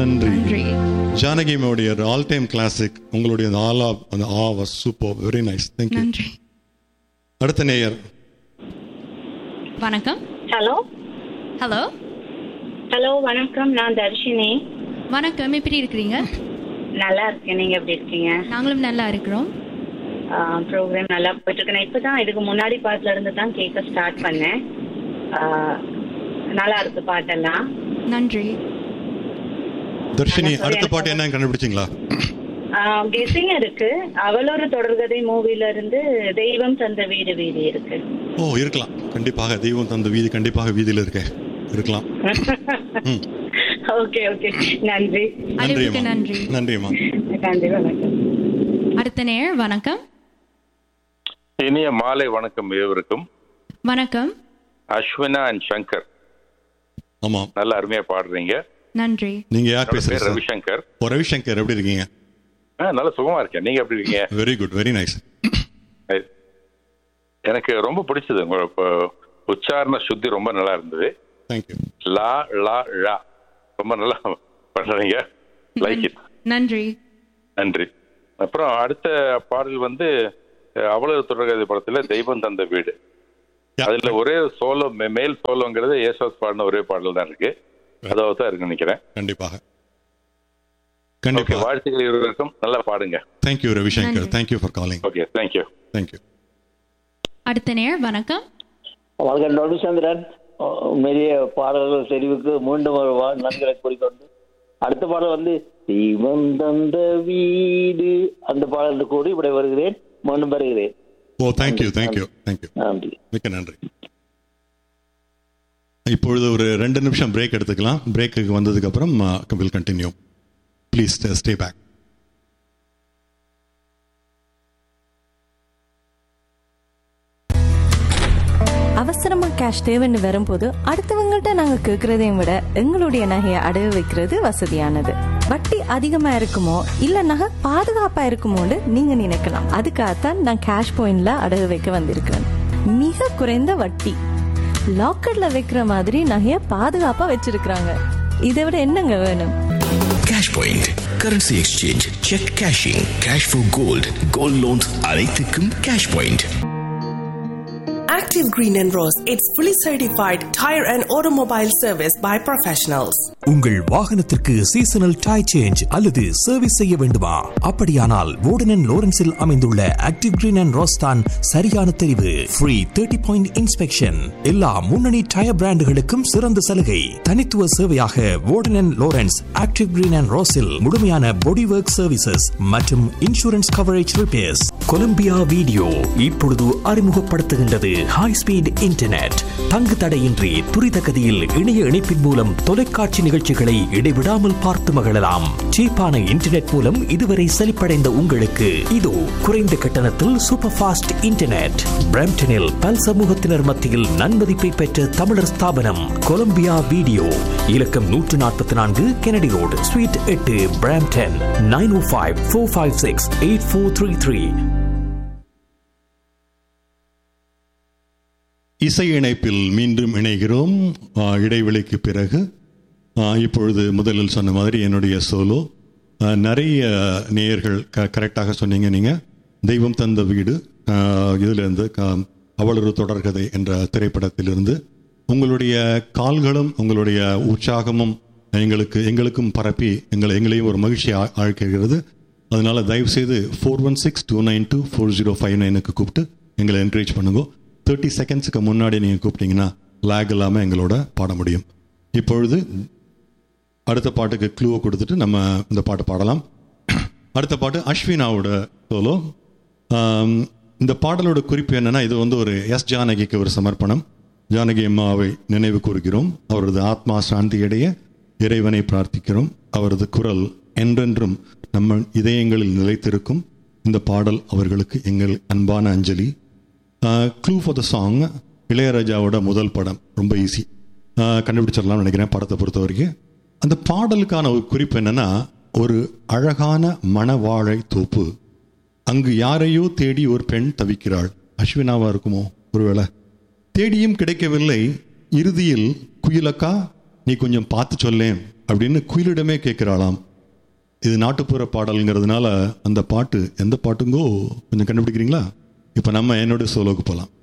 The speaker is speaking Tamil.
நன்றி நன்றி ஜானகியோடைய ஆல் டைம் கிளாசிக் உங்களுடைய அந்த ஆலா அந்த ஆ was super very nice thank you நன்றி அடுத்த நேயர் வணக்கம் ஹலோ ஹலோ ஹலோ வணக்கம் நான் தர்ஷினி வணக்கம் எப்படி இருக்கிறீங்க நல்லா இருக்கேன் நீங்க எப்படி இருக்கீங்க நாங்களும் நல்லா இருக்கிறோம் ப்ரோக்ராம் நல்லா போயிட்டு இருக்கு நான் இப்பதான் இதுக்கு முன்னாடி பாட்டுல இருந்து தான் கேட்க ஸ்டார்ட் பண்ணேன் ஆஹ், நல்லா இருக்கு பாட்டெல்லாம் நன்றி தர்ஷினி அதான் அடுத்த எனக்கு பாட்டு என்ன கண்டுபிடிச்சிங்களா கெஸிங் இருக்கு அவளொரு தொடர்கதை மூவில இருந்து தெய்வம் தந்த வீடு வீதி இருக்கு ஓ இருக்கலாம் கண்டிப்பாக தெய்வம் தந்த வீதி கண்டிப்பாக வீதியில் இருக்கே இருக்கலாம் ம் ஓகே ஓகே நன்றி அழைப்புக்கு நன்றிம்மா நன்றி நன்றிம்மா நன்றி வணக்கம் அடுத்த நேர் வணக்கம் இனிய மாலை வணக்கம் இருவருக்கும் வணக்கம் அஸ்வினா அண்ட் சங்கர் ஆமாம் நல்ல அருமையா பாடுறீங்க நன்றி நீங்க யார் என்னோட பேசுறீங்க பேர் சார் ரவிசங்கர் ஓ ரவிசங்கர் எப்படி இருக்கீங்க ஆ, நல்ல சுகமா இருக்கேன் நீங்க எப்படி இருக்கீங்க வெரி குட் வெரி நைஸ் எனக்கு ரொம்ப பிடிச்சது உங்களோட ப- உச்சாரண சுத்தி ரொம்ப நல்லா இருந்தது தேங்க்யூ லா லா ழா ரொம்ப நல்லா பண்றீங்க லைக் இட் நன்றி நன்றி அப்புறம் அடுத்த பாடல் வந்து அஹ், அவ்வளவு தொடர்கதை படத்துல தெய்வம் தந்த வீடு அதுல ஒரே சோலோ மேல் சோலோங்கிறது ஏசாஸ் பாடின ஒரே பாடல் தான் இருக்கு அதாவது தான் இருக்கு நினைக்கிறேன் கண்டிப்பாக ஓகே கண்டிப்பாக வாழ்த்துக்கள் இருவருக்கும் நல்லா பாடுங்க தேங்க்யூ ரவிசங்கர் நன்றி. Thank you for calling okay thank you thank you அடுத்த நேர் வணக்கம் வணக்கம் ரவிச்சந்திரன் உண்மையிலேயே பாடல்கள் தெரிவுக்கு மீண்டும் ஒரு வா- நன்றிகளை கூறிக்கொண்டு அடுத்த பாடல் வந்து தெய்வம் தந்த வீடு அந்த பாடல் கூறி இப்படி வருகிறேன் மீண்டும் வருகிறேன் ஓ தேங்க்யூ தேங்க்யூ தேங்க்யூ நன்றி மிக்க நன்றி இப்பொழுது ஒரு ரெண்டு நிமிஷம் பிரேக் எடுத்துக்கலாம் பிரேக்குக்கு வந்ததுக்கு அப்புறம் will continue please stay back அவசரமா கேஷ் தேவைன்னு வரும்போது அடுத்தவங்கள்ட்ட நாங்க கேக்குறதையும் விட எங்களுடைய நகையை அடகு வைக்கிறது வசதியானது வட்டி அதிகமா இருக்குமோ இல்ல நகை பாதுகாப்பா இருக்குமோன்னு நீங்க நினைக்கலாம் அதுக்காகத்தான் நான் கேஷ் பாயிண்ட்ல அடகு வைக்க வந்திருக்கிறேன் மிக குறைந்த வட்டி லாக்கர்ல வைக்கிற மாதிரி நகைய பாதுகாப்பா வச்சிருக்கிறாங்க இதை விட என்னங்க வேணும் cash point currency exchange cheque cashing cash for gold gold loans அனைத்துக்கும் cash point Active Green and Rose. It's fully certified tire and automobile service by professionals. உங்கள் வாகனத்திற்கு சீசனல் டை சேஞ்ச் அல்லது சர்வீஸ் செய்ய வேண்டுமா அப்படியானால் வோர்டன் லோரன்ஸில் அமைந்துள்ள ஆக்டிவ் கிரீன் அண்ட் ரோஸ்தான் சரியான தெரிவு ஃப்ரீ தேர்ட்டி பாயிண்ட் இன்ஸ்பெக்ஷன் எல்லா முன்னணி டயர் பிராண்டுகளுக்கும் சிறந்த சலுகை தனித்துவ சேவையாக Warden Lawrence active green and ரோஸில் முழுமையான பாடி ஒர்க் சர்வீசஸ் மற்றும் insurance coverage repairs Columbia video இப்பொழுது அறிமுகப்படுத்துகின்றது ஹை ஸ்பீட் இன்டர்நெட் தங்கு தடையின்றி துரித கதியில் இணைய இணைப்பின் மூலம் தொலைக்காட்சி நிகழ்ச்சிகளை இடைவிடாமல் பார்த்து மகிழலாம் சீப்பான இன்டர்நெட் மூலம் இதுவரை செழிப்படைந்த உங்களுக்கு இதோ குறைந்த கட்டணத்தில் சூப்பர் ஃபாஸ்ட் இன்டர்நெட் பிரம்டனில் பல் சமூகத்தினர் மத்தியில் நன்மதிப்பை பெற்ற தமிழர் ஸ்தாபனம் கொலம்பியா வீடியோ இலக்கம் நூற்று நாற்பத்தி நான்கு கெனடி ரோடு ஸ்வீட் எட்டு Brampton nine O five four five six eight four three three இசை இணைப்பில் மீண்டும் இணைகிறோம் ஆ, இடைவெளிக்கு பிறகு ஆ, இப்பொழுது முதலில் சொன்ன மாதிரி என்னுடைய சோலோ ஆ, நிறைய நேயர்கள் க கரெக்டாக சொன்னீங்க நீங்கள் தெய்வம் தந்த வீடு ஆ, இதிலிருந்து க- அவளொரு தொடர்கதை என்ற திரைப்படத்திலிருந்து உங்களுடைய கால்களும் உங்களுடைய உற்சாகமும் எங்களுக்கு எங்களுக்கும் பரப்பி எங்களை எங்களையும் ஒரு மகிழ்ச்சி ஆ- ஆழ்கிறது அதனால தயவு செய்து four one six two nine two four zero five நைனுக்கு கூப்பிட்டு எங்களை என்கரேஜ் பண்ணுங்க தேர்ட்டி செகண்ட்ஸுக்கு முன்னாடி நீங்கள் கூப்பிட்டீங்கன்னா லேக் இல்லாமல் எங்களோட பாட முடியும் இப்பொழுது அடுத்த பாட்டுக்கு க்ளூவை கொடுத்துட்டு நம்ம இந்த பாட்டு பாடலாம் அடுத்த பாட்டு அஸ்வினாவோட சோலோ ஆம், இந்த பாடலோட குறிப்பு என்னன்னா இது வந்து ஒரு எஸ் ஜானகிக்கு ஒரு சமர்ப்பணம் ஜானகி அம்மாவை நினைவு கூறுகிறோம் அவரது ஆத்மா சாந்தியடைய இறைவனை பிரார்த்திக்கிறோம் அவரது குரல் என்றென்றும் நம்ம இதயங்களில் நிலைத்திருக்கும் இந்த பாடல் அவர்களுக்கு எங்கள் அன்பான அஞ்சலி க்ளூ ஃபார் த சாங் இளையராஜாவோட முதல் படம் ரொம்ப ஈஸி கண்டுபிடிச்சிடலாம்னு நினைக்கிறேன் படத்தை பொறுத்த வரைக்கும் அந்த பாடலுக்கான ஒரு குறிப்பு என்னன்னா ஒரு அழகான மணவாழை தோப்பு அங்கு யாரையோ தேடி ஒரு பெண் தவிக்கிறாள் அஸ்வினாவா இருக்குமோ ஒருவேளை தேடியும் கிடைக்கவில்லை இறுதியில் குயிலக்கா நீ கொஞ்சம் பார்த்து சொல்லேன் அப்படின்னு குயிலிடமே கேட்குறாளாம் இது நாட்டுப்புற பாடல்ங்கிறதுனால அந்த பாட்டு எந்த பாட்டுங்கோ கொஞ்சம் கண்டுபிடிக்கிறீங்களா இப்போ நம்ம என்னோட சோலோக்கு போகலாம்